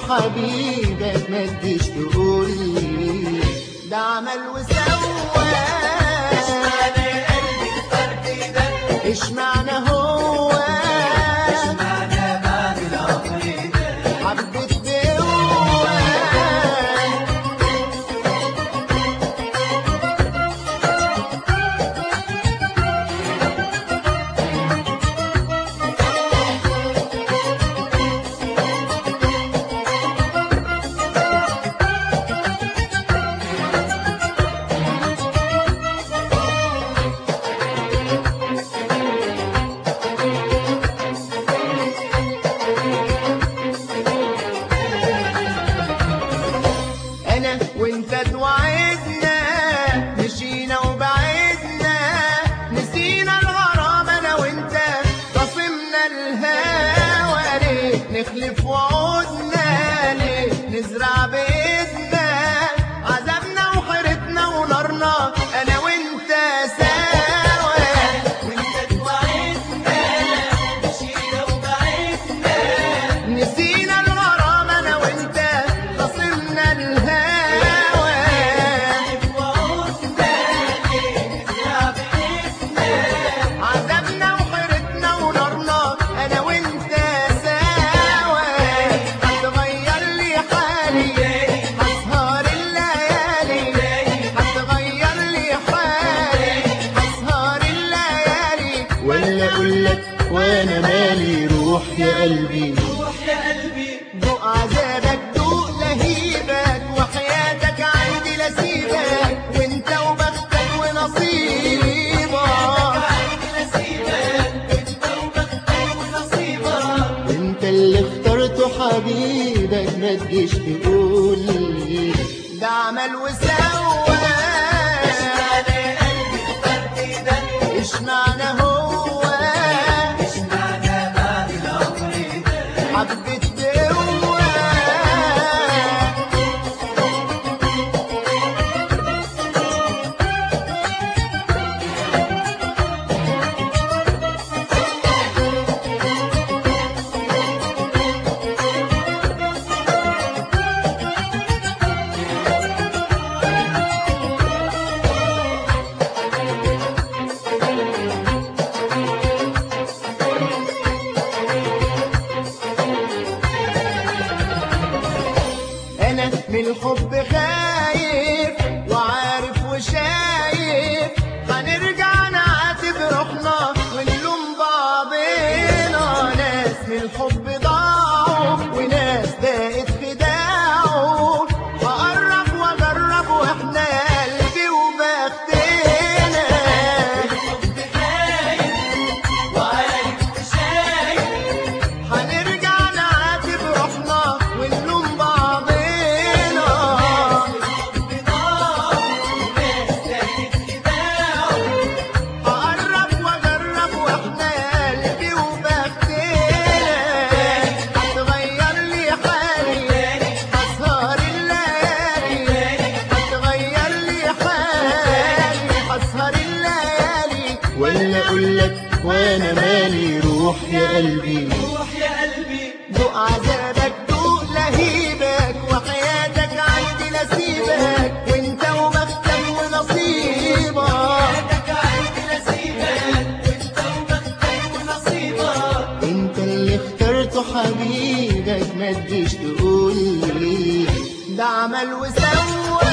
حبيبك ما تجيش تقول لي ده عمل وسوى اشمعنى يا قلبي الفرد ده اشمعنى هو اشمعنى بعد العمر ده حبيت بهو انا وانت توعدنا مشينا وبعدنا نسينا الغرام انا وانت خصمنا الهوى ليه نخلف وعودنا ليه نزرع بايدنا عذابنا وحيرتنا ونارنا انا وانت سوا وانت توعدنا مشينا وبعدنا نسينا الغرام انا وانت خصمنا الهوى وعودنا نزرع بإذنا عذابنا وحيرتنا ونارنا انا وانت سوا هتغير لي حالي هسهر الليالي هتغير لي حالي هسهر الليالي ولا اقول لك وانا مالي روح يا قلبي روح يا قلبي ذوق عذابك ذوق لهيبك وحياتك عندي لسيبك وانت وبختك ونصيبك عندي نسيبك انت وبختك ونصيبك انت اللي اخترته حبيبك ما تجيش تقول لي ده عمل وسوى اشمعنى يا قلبي الفرد ده اشمعنى هو اشمعنى بعد العمر ده حبيت هو انا من الحب خايف وعارف وشايف هنرجع نعاتب روحنا ونلوم بعضنا ناس من الحب ضاعوا وناس بقت خداعوا هقرب واجرب واحنا يا قلبي وبختنا الحب خايف وعارف وشايف هنرجع نعاتب روحنا ونلوم بعضنا الحب ضاع وناس لقت خداعه هقرب واجرب واحنا يا قلبي وبختنا هتغير لي حالي هسهر الليالي هتغير لي حالي هسهر الليالي ولا اقول لك وانا مالي روح يا قلبي روح يا قلبي ذوق عذابك ذوق لهيبك وحياتك عندي نسيبك وانت وبختك ونصيبك حياتك عندي نسيبك وانت وبختك ونصيبك انت اللي اخترته حبيبك ما تجيش تقول لي ده عمل وسوى